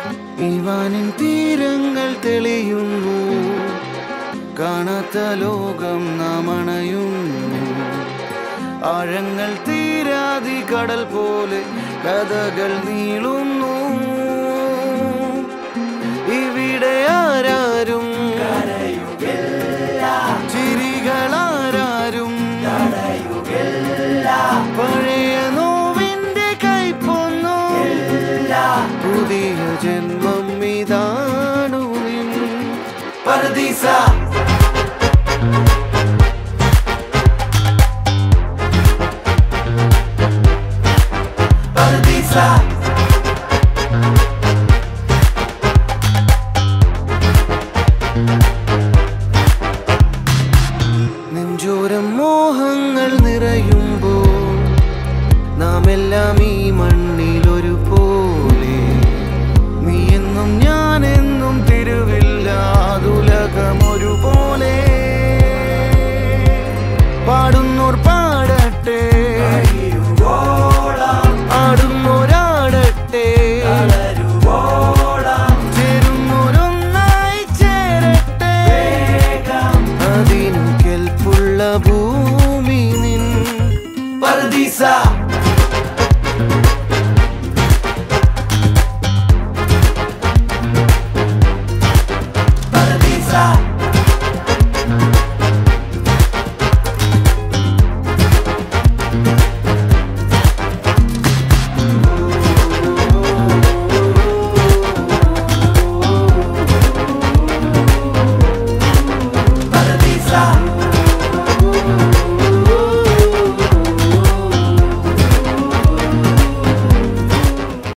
ഇവാനിൻ തീരങ്ങൾ തെളിയുന്നു കാണാത്ത ലോകം നാം അണയുന്നു ആഴങ്ങൾ തീരാതി കടൽ പോലെ കഥകൾ നീളുന്നു ഇവിടെ ആരാരും ചിരികളാരും പഴയ നോവിന്റെ കൈപ്പൊന്നു പുതിയ ജന്മം ഇതാണു നിൻ പരദീസ